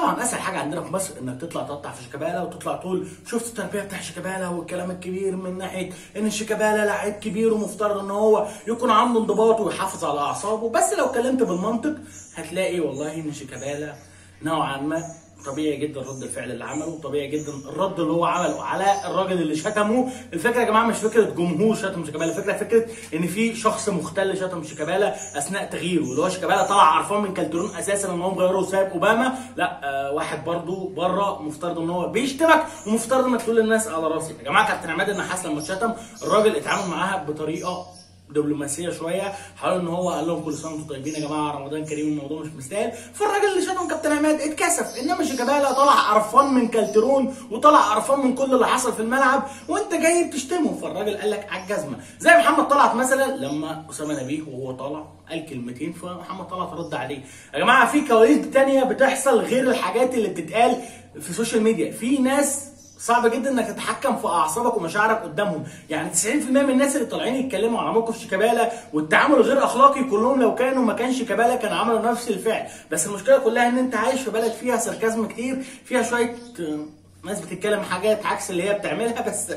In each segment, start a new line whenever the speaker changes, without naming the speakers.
طبعا اسهل حاجه عندنا في مصر انك تطلع تقطع في شيكابالا وتطلع تقول شفت التربيه بتاع شيكابالا والكلام الكبير من ناحيه ان شيكابالا لعيب كبير ومفترض ان هو يكون عنده انضباط ويحافظ على اعصابه بس لو اتكلمت بالمنطق هتلاقي والله ان شيكابالا نوعا ما طبيعي جدا رد الفعل اللي عمله طبيعي جدا الرد اللي هو عمله على الراجل اللي شتمه الفكره يا جماعه مش فكره جمهور شتم شيكابالا الفكره فكره ان في شخص مختل شتم شيكابالا اثناء تغييره اللي هو شيكابالا طلع عرفان من كالترون اساسا ان هو مغيره وسايب اوباما لا آه واحد برضو بره مفترض ان هو بيشتمك ومفترض انك تقول للناس على راسي يا جماعه كابتن عماد النحاس لما اتشتم الراجل اتعامل معاها بطريقه دبلوماسيه شويه حاول ان هو قال لهم كل سنه وانتم طيبين يا جماعه رمضان كريم الموضوع مش مستاهل فالراجل اللي شتم كابتن عماد اتكسف انما شيكابالا طلع قرفان من كالترون وطلع قرفان من كل اللي حصل في الملعب وانت جاي بتشتمه فالراجل قال لك على الجزمه زي محمد طلعت مثلا لما اسامه نبيه وهو طالع قال كلمتين فمحمد طلعت رد عليه يا جماعه في كواليس تانية بتحصل غير الحاجات اللي بتتقال في السوشيال ميديا في ناس صعب جدا انك تتحكم في اعصابك ومشاعرك قدامهم يعني 90% من الناس اللي طالعين يتكلموا على موقف شيكابالا والتعامل الغير اخلاقي كلهم لو كانوا مكان شيكابالا كان عملوا نفس الفعل بس المشكله كلها ان انت عايش في بلد فيها ساركازم كتير فيها شويه آه، ناس بتتكلم حاجات عكس اللي هي بتعملها بس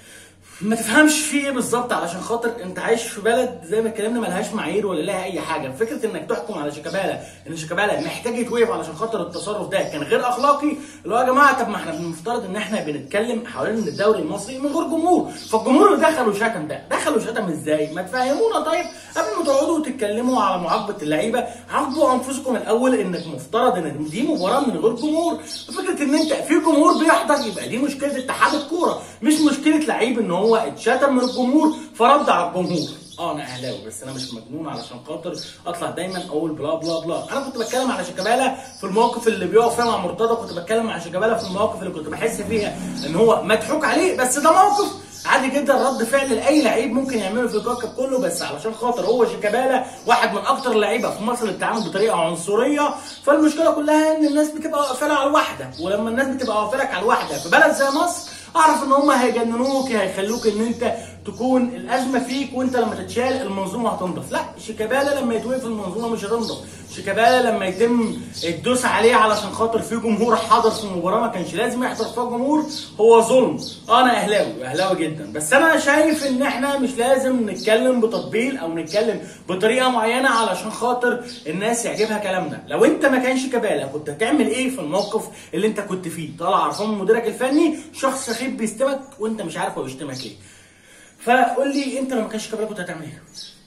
ما تفهمش في ايه بالظبط علشان خاطر انت عايش في بلد زي ما اتكلمنا ملهاش معايير ولا لها اي حاجه فكره انك تحكم على شيكابالا ان شيكابالا محتاج يتوقف علشان خاطر التصرف ده كان غير اخلاقي اللي هو يا جماعه طب ما احنا المفترض ان احنا بنتكلم حوالين الدوري المصري من غير جمهور فالجمهور اللي دخل وشتم ده دخل وشتم ازاي ما تفهمونا طيب قبل ما تقعدوا تتكلموا على معاقبه اللعيبه عاقبوا انفسكم الاول انك مفترض ان دي مباراه من غير جمهور فكره ان انت في جمهور بيحضر يبقى دي مشكله اتحاد الكوره مش مشكله لعيب ان هو اتشتم من الجمهور فرد على الجمهور اه انا اهلاوي بس انا مش مجنون علشان خاطر اطلع دايما اقول بلا بلا بلا انا كنت بتكلم على شيكابالا في المواقف اللي بيقف فيها مع مرتضى كنت بتكلم على شيكابالا في المواقف اللي كنت بحس فيها ان هو مضحوك عليه بس ده موقف عادي جدا رد فعل لاي لعيب ممكن يعمله في الكوكب كله بس علشان خاطر هو شيكابالا واحد من اكتر اللعيبه في مصر اللي بتتعامل بطريقه عنصريه فالمشكله كلها ان الناس بتبقى واقفه لها على الواحده ولما الناس بتبقى واقفه لك على الواحده في بلد زي مصر اعرف ان هم هيجننوك هيخلوك ان انت تكون الازمه فيك وانت لما تتشال المنظومه هتنضف لا شيكابالا لما يتوقف المنظومه مش هتنضف شيكابالا لما يتم الدوس عليه علشان خاطر في جمهور حضر في المباراه ما كانش لازم يحضر فيها جمهور هو ظلم اه انا اهلاوي اهلاوي جدا بس انا شايف ان احنا مش لازم نتكلم بتطبيل او نتكلم بطريقه معينه علشان خاطر الناس يعجبها كلامنا لو انت ما كانش شيكابالا كنت هتعمل ايه في الموقف اللي انت كنت فيه طالع عرفان من مديرك الفني شخص سخيف بيستمك وانت مش عارف هو بيشتمك ليه فقول لي انت لو ما كانش شيكابالا كنت هتعمل ايه